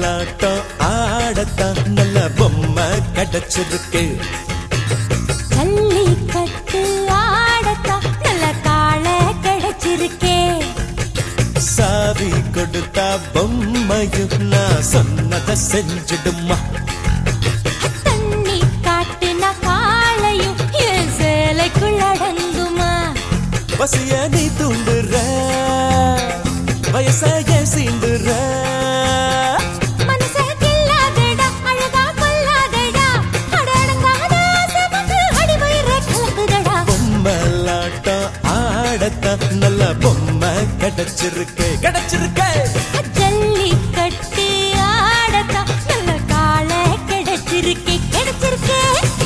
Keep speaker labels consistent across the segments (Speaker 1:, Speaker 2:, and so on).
Speaker 1: பொம்மலாட்டம் ஆடத்தான் நல்ல பொம்மை கிடைச்சிருக்கு
Speaker 2: ஜல்லிக்கட்டு ஆடத்தான் நல்ல காளை கிடைச்சிருக்கே
Speaker 1: சாவி கொடுத்தா பொம்மையும் நான் சொன்னதை செஞ்சிடுமா
Speaker 2: தண்ணி காட்டுன காளையும் என் சேலைக்குள் அடங்குமா
Speaker 1: பசிய நீ தூண்டுற வயசாய சீண்டுற
Speaker 2: மனச கில்லாதடா அழகா கொல்லாதடா அடடங்காத ஆசைப்பட்டு அடிவயிற கலக்குதடா
Speaker 1: பொம்மலாட்டம் ஆடத்தான் நல்ல பொம்மை கிடைச்சிருக்கு கிடைச்சிருக்கு
Speaker 2: ஜல்லிக்கட்டு ஆடத்தான் நல்ல காளை கிடைச்சிருக்கே கிடைச்சிருக்கே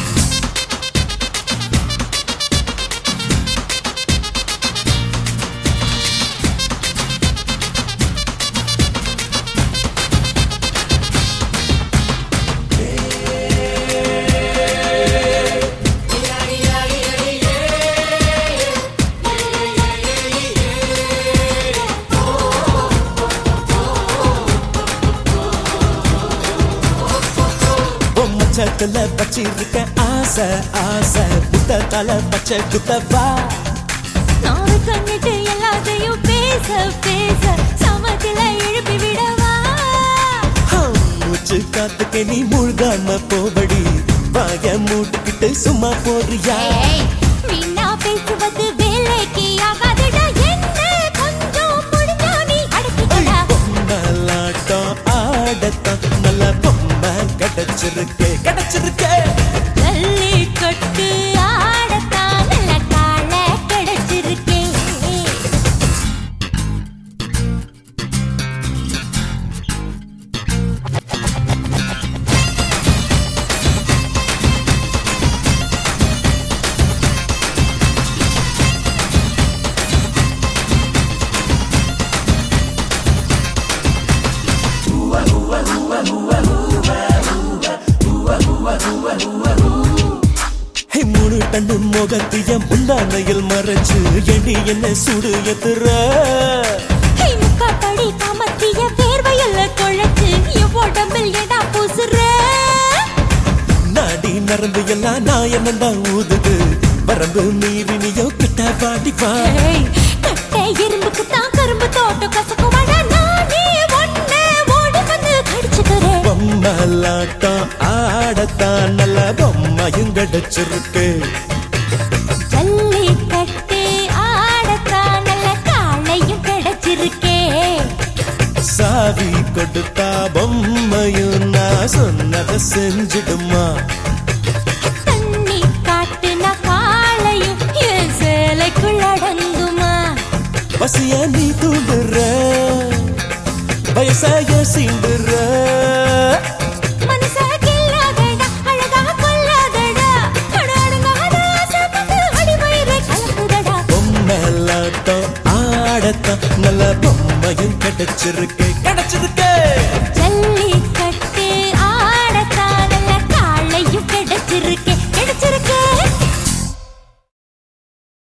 Speaker 1: பொம்மச்சத்துல வச்சிருக்க ஆசை ஆசை புத்தத்தால பச்சை குத்தவா
Speaker 2: நாவு கண்ணிட்டு எல்லாத்தையும் பேச பேச சமத்துல எழுப்பி விடவா
Speaker 1: ஹம், மூச்சு காத்துக்கு நீ மூழ்காம போபடி வாய மூட்டுக்கிட்டு சும்மா போறியா
Speaker 2: ஏய், வீணா பேசுவது வேலைக்கு ஆகாதுடா என்ன கொஞ்சம் முடிஞ்சா நீ அடக்கிக்கடா
Speaker 1: பொம்மலாட்டம் ஆடத்தான் நல்ல பொம்மை கிடைச்சிருக்கு கிடைச்சிருக்கு
Speaker 2: ஜல்லிக்கட்டு ஆடத்தான் நல்ல காளை கிடைச்சிருக்கே
Speaker 1: ஹே, மூணு டன்னு முகத்திய முந்தானையில் மறைச்சு எடி என்ன சுடு எத்துற
Speaker 2: கை முக்காப்படி காமத்திய வேர்வையல்ல குழைச்சு என் உடம்பில் எடா பூசுற
Speaker 1: நாடி நரம்பு எல்லாம் நான் என்னதான் ஊதுது வரம்பு மீறி நீயோ கிட்ட பாடி வா
Speaker 2: ஏய், கட்டை எறும்புக்கு தான் கரும்பு தோட்டம் கசக்குவாடா நானே ஒன்ன ஓடி வந்து கடிச்சுக்கிறேன்
Speaker 1: பொம்மலாட்டம் ஆடத்தான் நல்ல பொம்மையும் கிடைச்சிருக்கு
Speaker 2: ஜல்லிக்கட்டு ஆடத்தான் நல்ல காளையும் கிடைச்சிருக்கே
Speaker 1: சாவி கொடுத்தா பொம்மையும் நான் சொன்னதை செஞ்சிடுமா
Speaker 2: தண்ணி காட்டுன காளையும் என் சேலைக்குள் அடங்குமா
Speaker 1: பசிய நீ தூண்டுற வயசாய சீண்டுற
Speaker 2: மனச கில்லாதடா அழகா கொல்லாதடா அடடங்காத ஆசைப்பட்டு அடிவயிறை கலக்குதடா
Speaker 1: பொம்மலாட்டம் ஆடத்தான் நல்ல பொம்மையும் கிடைச்சிருக்கு கிடைச்சிருக்கு